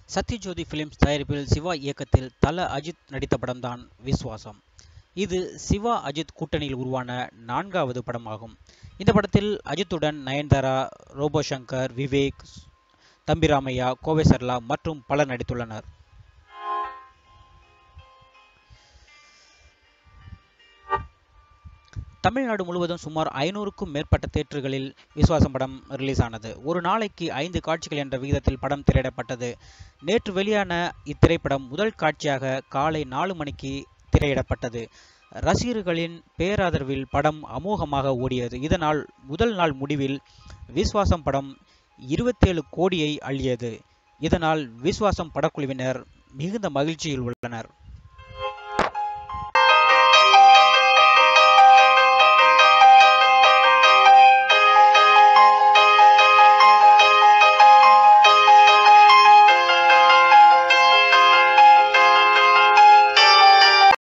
Sathyajothi films தயாரிப்பில் சிவா இயக்கத்தில் தல அஜித் நடித்த படம்தான் விஸ்வாசம் இது சிவா அஜித் கூட்டணியில் உருவான நான்காவது படமாகும் இந்த படத்தில் அஜித்துடன் நயன்தாரா ரோபோ சங்கர் விவேக் தம்பிராமையா கோவை சர்லா மற்றும் பலர் நடித்துள்ளனர் தமிழ்நாடு முழுவதும் சுமார் ஐநூறுக்கும் மேற்பட்ட தேட்டர்களில் விஸ்வாசம் படம் ரிலீஸ் ஆனது ஒரு நாளைக்கு ஐந்து காட்சிகள் என்ற விகிதத்தில் படம் திரையிடப்பட்டது நேற்று வெளியான இத்திரைப்படம் முதல் காட்சியாக காலை நாலு மணிக்கு திரையிடப்பட்டது ரசிகர்களின் பேராதரவில் படம் அமோகமாக ஓடியது இதனால் முதல் நாள் முடிவில் விஸ்வாசம் படம் இருபத்தேழு கோடியை அள்ளியது இதனால் விஸ்வாசம் படக்குழுவினர் மிகுந்த மகிழ்ச்சியில் உள்ளனர்